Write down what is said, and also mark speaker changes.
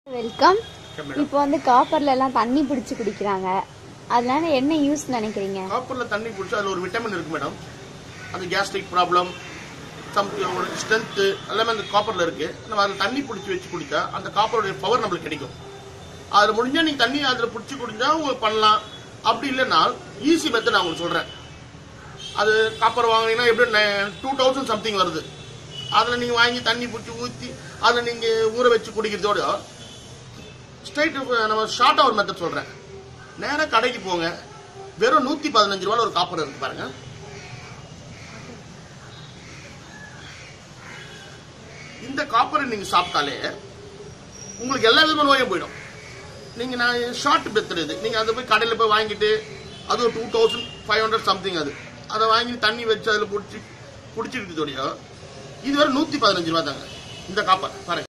Speaker 1: welcome
Speaker 2: madam
Speaker 1: இப்போ வந்து காப்பர்ல எல்லாம் தண்ணி பிடிச்சு குடிக்கிறாங்க அதனால என்ன யூஸ் நினைக்கிறீங்க
Speaker 2: காப்பர்ல தண்ணி குடிச்சா அதுல ஒரு விட்டமின் இருக்கு மேடம் அது கேஸ்ட்ரிக் ப்ராப்ளம் சம் ஒரு ஸ்ட்ரென்த்து எல்லாமே அந்த காப்பர்ல இருக்கு நம்ம அதில் தண்ணி பிடிச்சி வச்சு குடிச்சா அந்த காப்பருடைய பவர் நம்மளுக்கு கிடைக்கும் அதில் முடிஞ்சா நீங்க தண்ணி அதில் பிடிச்சி குடிச்சா உங்களுக்கு பண்ணலாம் அப்படி இல்லைன்னா ஈஸி மெத்தட் நான் உங்களுக்கு சொல்றேன் அது காப்பர் வாங்கினீங்கன்னா எப்படி டூ தௌசண்ட் சம்திங் வருது அதில் நீங்கள் வாங்கி தண்ணி பிடிச்சி ஊற்றி அதில் நீங்கள் ஊற வச்சு குடிக்கிறதோட ஸ்ட்ரைட் நம்ம ஷார்ட்டாக ஒரு மெத்தட் சொல்கிறேன் நேராக கடைக்கு போங்க வெறும் நூற்றி பதினஞ்சு ரூபாய் ஒரு காப்பர் இருக்கு பாருங்க இந்த காப்பரை நீங்கள் சாப்பிட்டாலே உங்களுக்கு எல்லா விதமான நோயும் போயிடும் நீங்கள் நான் ஷார்ட் மெத்தட் இது நீங்கள் அதை போய் கடையில் போய் வாங்கிட்டு அது ஒரு two thousand five hundred something அது அதை வாங்கி தண்ணி வச்சு அதில் பிடிச்சி குடிச்சிருக்கிறதோடையோ இது வரை நூற்றி பதினஞ்சு ரூபா தாங்க இந்த காப்பர் பாருங்க